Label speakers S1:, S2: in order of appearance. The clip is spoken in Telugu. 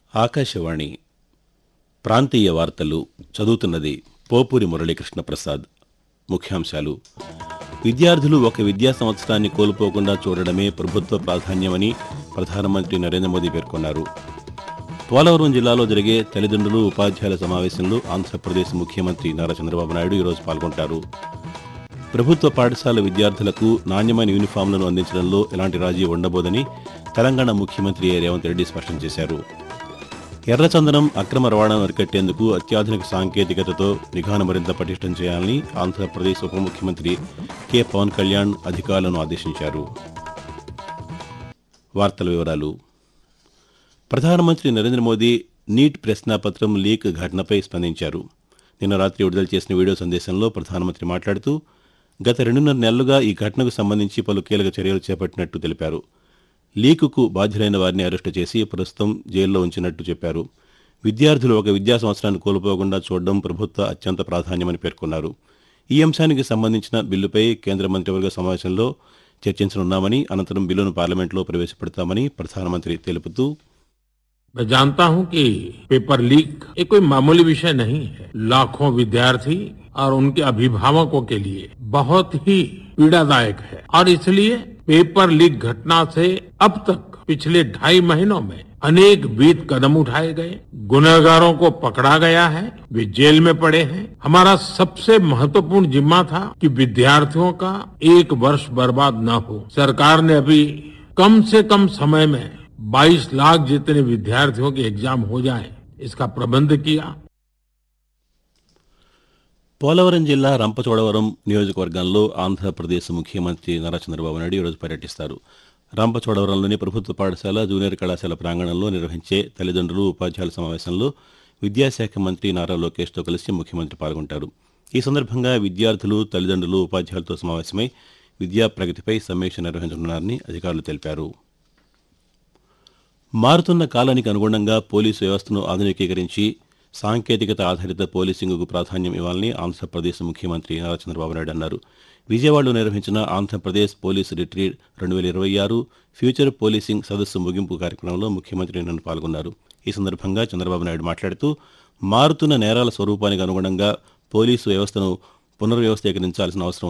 S1: ఆకాశవాణి ప్రాంతీయ వార్తలు చదువుతున్నది పోపూరి మురళీకృష్ణ ప్రసాద్ ముఖ్యాంశాలు విద్యార్థులు ఒక విద్యా సంవత్సరాన్ని కోల్పోకుండా చూడడమే ప్రభుత్వ ప్రాధాన్యమని ప్రధానమంత్రి నరేంద్ర మోదీ పేర్కొన్నారు పోలవరం జిల్లాలో జరిగే తల్లిదండ్రులు ఉపాధ్యాయుల సమావేశంలో ఆంధ్రప్రదేశ్ ముఖ్యమంత్రి నారా చంద్రబాబు నాయుడు ఈరోజు పాల్గొంటారు ప్రభుత్వ పాఠశాల విద్యార్థులకు నాణ్యమైన యూనిఫామ్లను అందించడంలో ఎలాంటి రాజీ ఉండబోదని తెలంగాణ ముఖ్యమంత్రి ఏ రేవంత్ రెడ్డి స్పష్టం చేశారు ఎర్రచందనం అక్రమ రవాణాను అరికట్టేందుకు అత్యాధునిక సాంకేతికతతో నిఘాను మరింత పటిష్టం చేయాలని ఆంధ్రప్రదేశ్ ఉప ముఖ్యమంత్రి కె పవన్ కళ్యాణ్ అధికారులను ఆదేశించారు వార్తల వివరాలు ప్రధానమంత్రి నరేంద్ర మోదీ నీట్ ప్రశ్నాపత్రం లీక్ ఘటనపై స్పందించారు నిన్న రాత్రి విడుదల చేసిన వీడియో సందేశంలో ప్రధానమంత్రి మాట్లాడుతూ గత రెండున్నర నెలలుగా ఈ ఘటనకు సంబంధించి పలు కీలక చర్యలు చేపట్టినట్టు తెలిపారు లీకుకు బాధ్యులైన వారిని అరెస్టు చేసి ప్రస్తుతం జైల్లో ఉంచినట్టు చెప్పారు విద్యార్థులు ఒక విద్యా సంవత్సరాన్ని కోల్పోకుండా చూడడం ప్రభుత్వ అత్యంత ప్రాధాన్యమని పేర్కొన్నారు ఈ అంశానికి సంబంధించిన బిల్లుపై కేంద్ర మంత్రివర్గ సమావేశంలో చర్చించనున్నామని అనంతరం బిల్లును పార్లమెంట్లో ప్రవేశపెడతామని ప్రధానమంత్రి తెలుపుతూ
S2: मैं जानता हूं कि पेपर लीक ये कोई मामूली विषय नहीं है लाखों विद्यार्थी और उनके अभिभावकों के लिए बहुत ही पीड़ादायक है और इसलिए पेपर लीक घटना से अब तक पिछले ढाई महीनों में अनेक विध कदम उठाए गए गुनहगारों को पकड़ा गया है वे जेल में पड़े हैं हमारा सबसे महत्वपूर्ण जिम्मा था कि विद्यार्थियों का एक वर्ष बर्बाद न हो सरकार ने अभी कम से कम समय में 22 लाख जितने विद्यार्थियों के एग्जाम हो जाए इसका प्रबंध किया
S1: పోలవరం జిల్లా రంపచోడవరం నియోజకవర్గంలో ఆంధ్రప్రదేశ్ ముఖ్యమంత్రి నారా చంద్రబాబు నాయుడు ఈరోజు పర్యటిస్తారు రంపచోడవరంలోని ప్రభుత్వ పాఠశాల జూనియర్ కళాశాల ప్రాంగణంలో నిర్వహించే తల్లిదండ్రులు ఉపాధ్యాయుల సమావేశంలో విద్యాశాఖ మంత్రి నారా లోకేష్తో కలిసి ముఖ్యమంత్రి పాల్గొంటారు ఈ సందర్భంగా విద్యార్థులు తల్లిదండ్రులు ఉపాధ్యాయులతో సమావేశమై విద్యా ప్రగతిపై సమీక్ష నిర్వహించనున్నారని అధికారులు తెలిపారు మారుతున్న కాలానికి అనుగుణంగా పోలీసు వ్యవస్థను ఆధునికీకరించి సాంకేతికత ఆధారిత పోలీసింగ్కు ప్రాధాన్యం ఇవ్వాలని ఆంధ్రప్రదేశ్ ముఖ్యమంత్రి నారా చంద్రబాబు నాయుడు అన్నారు విజయవాడలో నిర్వహించిన ఆంధ్రప్రదేశ్ పోలీసు రిట్రీట్ రెండు వేల ఇరవై ఆరు ఫ్యూచర్ పోలీసింగ్ సదస్సు ముగింపు కార్యక్రమంలో ముఖ్యమంత్రి నిన్న పాల్గొన్నారు ఈ సందర్భంగా చంద్రబాబు నాయుడు మాట్లాడుతూ మారుతున్న నేరాల స్వరూపానికి అనుగుణంగా పోలీసు వ్యవస్థను పునర్వ్యవస్థీకరించాల్సిన అవసరం